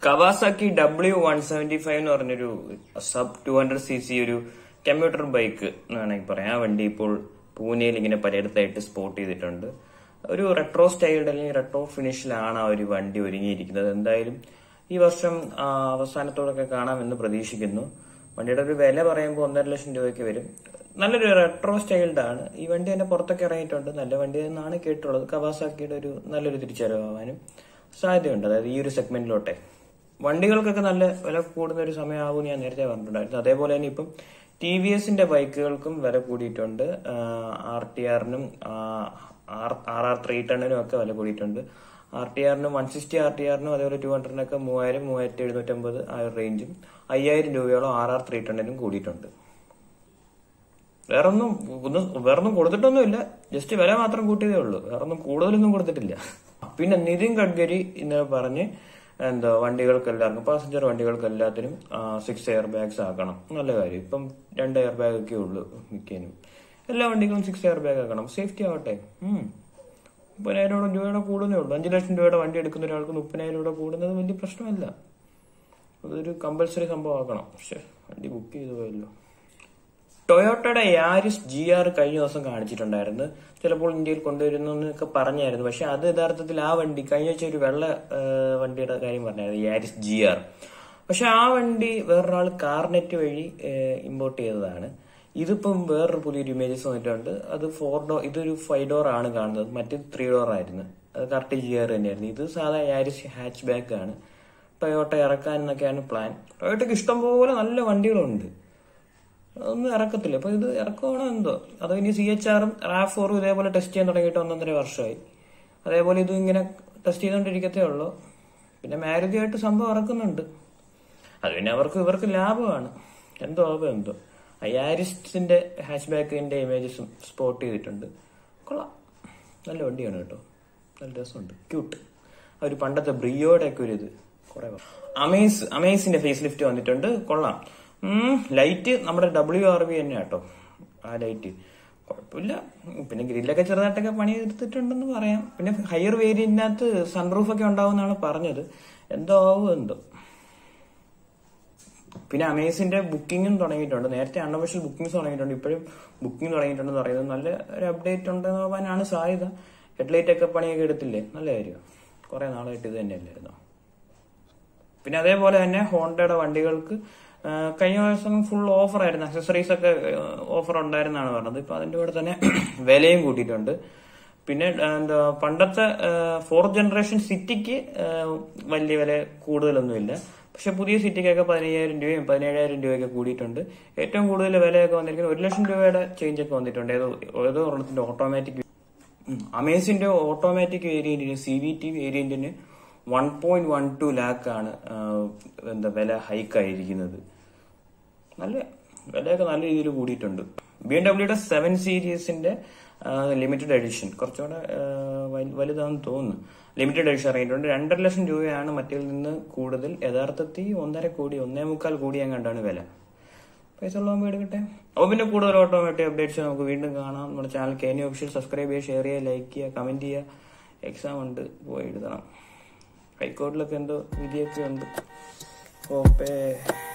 Kawasaki W one seventy five എന്ന് പറഞ്ഞൊരു sub two hundred C C ഒരു computer bike എന്ന് വേണമെങ്കിൽ പറയാം ആ വണ്ടി ഇപ്പോൾ പൂനെയിൽ ഇങ്ങനെ പലയിടത്തായിട്ട് സ്പോട്ട് ചെയ്തിട്ടുണ്ട് ഒരു റെട്രോ സ്റ്റൈൽഡ് അല്ലെങ്കിൽ റെട്രോ ഫിനിഷിലാണ് ആ ഒരു വണ്ടി ഒരുങ്ങിയിരിക്കുന്നത് എന്തായാലും ഈ വർഷം ആ, അവസാനത്തോടൊക്കെ കാണാമെന്ന് പ്രതീക്ഷിക്കുന്നു വണ്ടിയുടെ ഒരു വില പറയുമ്പോൾ ഒന്നര ലക്ഷം രൂപയ്ക്ക് വരും നല്ലൊരു റെട്രോ സ്റ്റൈൽഡ് ആണ് ഈ വണ്ടി തന്നെ പുറത്തൊക്കെ ഇറങ്ങിയിട്ടുണ്ട് നല്ല വണ്ടി എന്നാണ് കേട്ടുള്ളത് കവാസാക്കിയുടെ ഒരു നല്ലൊരു തിരിച്ചറിവാനും സാധ്യതയുണ്ട് അതായത് ഈ ഒരു സെഗ്മെന്റിലോട്ടെ വണ്ടികൾക്കൊക്കെ നല്ല വില കൂടുന്ന ഒരു സമയമാകും ഞാൻ നേരത്തെ പറഞ്ഞിട്ടുണ്ടായിരുന്നു അതേപോലെ തന്നെ ഇപ്പം ടി വി എസിന്റെ ബൈക്കുകൾക്കും വില കൂടിയിട്ടുണ്ട് ആർ ടി ആറിനും ആർ ആർ ത്രീ ടണ്ണിനും ഒക്കെ വില കൂടിയിട്ടുണ്ട് ആർ ടി ആറിനും വൺ സിക്സ്റ്റി ആർ ടി ആറിനും അതേപോലെ ടു ഹൺഡ്രഡിനൊക്കെ മൂവായിരം മൂവായിരത്തി എഴുന്നൂറ്റമ്പത് ആ ഒരു റേഞ്ചും അയ്യായിരം രൂപയോളം ആർ ആർ ത്രീ ടണ്ണിനും കൂടിയിട്ടുണ്ട് വേറൊന്നും ഒന്നും വേറൊന്നും കൊടുത്തിട്ടൊന്നുമില്ല ജസ്റ്റ് വില മാത്രം കൂട്ടിയതേ ഉള്ളൂ വേറൊന്നും കൂടുതലൊന്നും കൊടുത്തിട്ടില്ല പിന്നെ നിതിൻ ഗഡ്കരി ഇന്നലെ പറഞ്ഞ് എന്താ വണ്ടികൾക്ക് എല്ലാവർക്കും പാസഞ്ചർ വണ്ടികൾക്ക് എല്ലാത്തിനും സിക്സ് എയർ ബാഗ്സ് ആക്കണം നല്ല കാര്യം ഇപ്പം രണ്ട് എയർ ബാഗ് ഒക്കെ ഉള്ളൂ മിക്കനും എല്ലാ വണ്ടികളും സിക്സ് എയർ ബാഗ് ആക്കണം സേഫ്റ്റി ആവട്ടെ ഉം. മുപ്പതിനായിരം രൂപയുടെ കൂടുന്നേ ഉള്ളൂ അഞ്ചു ലക്ഷം രൂപയുടെ വണ്ടി എടുക്കുന്ന ഒരാൾക്ക് മുപ്പതിനായിരം രൂപ കൂടുന്നത് വലിയ പ്രശ്നമല്ല അതൊരു കമ്പൽസറി സംഭവമാക്കണം പക്ഷെ വണ്ടി ബുക്ക് ചെയ്തു പോയല്ലോ ടൊയോട്ടയുടെ യാരിസ് ജി ആർ കഴിഞ്ഞ ദിവസം കാണിച്ചിട്ടുണ്ടായിരുന്നു ചിലപ്പോൾ ഇന്ത്യയിൽ കൊണ്ടുവരുന്നു എന്നൊക്കെ പറഞ്ഞായിരുന്നു പക്ഷെ അത് യഥാർത്ഥത്തിൽ ആ വണ്ടി കഴിഞ്ഞ ആഴ്ച ഒരു വെള്ള ആ, വണ്ടിയുടെ കാര്യം പറഞ്ഞായിരുന്നു യാരിസ് ജി ആർ പക്ഷെ ആ വണ്ടി വേറൊരാൾ കാർനെറ്റ് വഴി ഇമ്പോർട്ട് ചെയ്തതാണ് ഇതിപ്പം വേറൊരു പുതിയൊരു ഇമേജസ് വന്നിട്ടുണ്ട് അത് ഫോർ ഡോർ ഇതൊരു ഫൈവ് ഡോർ ആണ് കാണുന്നത് മറ്റേത് ത്രീ ഡോർ ആയിരുന്നു അത് കറക്റ്റ് ജി ആർ തന്നെയായിരുന്നു ഇത് സാധാ യാരിസ് ഹാച്ച് ബാക്ക് ആണ് ടൊയോട്ട ഇറക്കാൻ എന്നൊക്കെയാണ് പ്ലാൻ ടൊയോട്ടയ്ക്ക് ഇഷ്ടംപോലെ നല്ല വണ്ടികളുണ്ട് അതൊന്നും ഇറക്കത്തില്ല അപ്പൊ ഇത് ഇറക്കുവാണോ എന്തോ അതോ ഇനി സി എച്ച് ആറും റാഫ് ഫോറും ഇതേപോലെ ടെസ്റ്റ് ചെയ്യാൻ തുടങ്ങിയിട്ട് ഒന്നൊന്നര വർഷമായി അതേപോലെ ഇതും ഇങ്ങനെ ടെസ്റ്റ് ചെയ്തുകൊണ്ടിരിക്കത്തേ ഉള്ളൂ പിന്നെ മാരുതി ആയിട്ട് സംഭവം ഇറക്കുന്നുണ്ട് അത് പിന്നെ അവർക്ക് ഇവർക്ക് ലാഭമാണ് എന്തോ ആവോ എന്തോ അയാരിസ്റ്റിന്റെ ഹാച്ച് ബാക്കിന്റെ ഇമേജസും സ്പോട്ട് ചെയ്തിട്ടുണ്ട് കൊള്ളാം നല്ല വണ്ടിയാണ് കേട്ടോ നല്ല രസമുണ്ട് ക്യൂട്ട് ആ ഒരു പണ്ടത്തെ ബ്രിയോയുടെ ഒക്കെ ഒരു ഇത് കുറെ അമേസ് അമേസിന്റെ ഫേസ് ലിഫ്റ്റ് വന്നിട്ടുണ്ട് കൊള്ളാം ലൈറ്റ് നമ്മുടെ ഡബ്ല്യു ആർ ബി തന്നെ കേട്ടോ ആ ലൈറ്റ് കുഴപ്പമില്ല പിന്നെ ഗ്രില്ലൊക്കെ ചെറുതായിട്ടൊക്കെ പണി എടുത്തിട്ടുണ്ടെന്ന് പറയാം പിന്നെ ഹയർ വേരിയന്റിനകത്ത് സൺറൂഫ് ഒക്കെ ഉണ്ടാവുമെന്നാണ് പറഞ്ഞത് എന്തോ ആവും എന്തോ പിന്നെ അമേസിന്റെ ബുക്കിങ്ങും തുടങ്ങിയിട്ടുണ്ട് നേരത്തെ അൺഒഫീഷ്യൽ ബുക്കിംഗ്സ് തുടങ്ങിയിട്ടുണ്ട് ഇപ്പോഴും ബുക്കിംഗ് തുടങ്ങിയിട്ടുണ്ടെന്ന് പറയുന്നത് നല്ല ഒരു അപ്ഡേറ്റ് ഉണ്ടെന്നാവാനാണ് സാധ്യത ഹെഡ്ലൈറ്റ് ഒക്കെ പണിയൊക്കെ എടുത്തില്ലേ നല്ല കാര്യം കുറെ നാളായിട്ട് ഇത് തന്നെയല്ലായിരുന്നോ പിന്നെ അതേപോലെ തന്നെ ഹോണ്ടയുടെ വണ്ടികൾക്ക് ആ, കഴിഞ്ഞ ദിവസം ഫുൾ ഓഫർ ആയിരുന്നു അക്സസറീസ് ഒക്കെ ഓഫർ ഉണ്ടായിരുന്നാണ് പറഞ്ഞത് ഇപ്പൊ അതിന്റെ കൂടെ തന്നെ വിലയും കൂട്ടിയിട്ടുണ്ട് പിന്നെ ആ, എന്താ പണ്ടത്തെ ഫോർത്ത് ജനറേഷൻ സിറ്റിക്ക് ആ, വലിയ വില കൂടുതലൊന്നുമില്ല പക്ഷെ പുതിയ സിറ്റിക്കൊക്കെ പതിനയ്യായിരം രൂപയും പതിനേഴായിരം രൂപയൊക്കെ കൂടിയിട്ടുണ്ട് ഏറ്റവും കൂടുതൽ വിലയൊക്കെ വന്നിരിക്കുന്നത് ഒരു ലക്ഷം രൂപയുടെ ചേഞ്ച് ഒക്കെ വന്നിട്ടുണ്ട് ഏതോ ഏതോ ഒരെണ്ണത്തിന്റെ ഓട്ടോമാറ്റിക് അമേസിന്റെ ഓട്ടോമാറ്റിക് വേരിയന്റിന് സി വി ടി വേരിയന്റിന് one point one two lakh ആണ് ആ, എന്താ വില ഹൈക്ക് ആയിരിക്കുന്നത് നല്ല വിലയൊക്കെ നല്ല രീതിയിൽ കൂടിയിട്ടുണ്ട് ബി എം ഡബ്ല്യൂയുടെ സെവൻ സീരീസിന്റെ ലിമിറ്റഡ് എഡിഷൻ കുറച്ചുകൂടെ ആ, വലു- വലുതാണെന്ന് തോന്നുന്നു ലിമിറ്റഡ് എഡിഷൻ ഇറങ്ങിയിട്ടുണ്ട് രണ്ടര ലക്ഷം രൂപയാണ് മറ്റേൽ നിന്ന് കൂടുതൽ യഥാർത്ഥത്തിൽ ഒന്നര കോടി ഒന്നേ മുക്കാൽ കോടി കണ്ടാണ് വില പൈസ ഉള്ളവൻ എടുക്കട്ടെ അപ്പൊ പിന്നെ കൂടുതൽ ഓട്ടോമാറ്റിക് അപ്ഡേറ്റ്സ് നമുക്ക് വീണ്ടും കാണാം നമ്മുടെ channel K N official subscribe ചെയ്യുക ഷെയർ ചെയ്യുക ലൈക്ക് ചെയ്യുക കമന്റ് ചെയ്യുക എക്സാം ഉണ്ട് പോയി എഴുതണം ഹൈക്കോടതിയിലൊക്കെ എന്തോ വിധിയൊക്കെ ഉണ്ട് ഓപ്പേ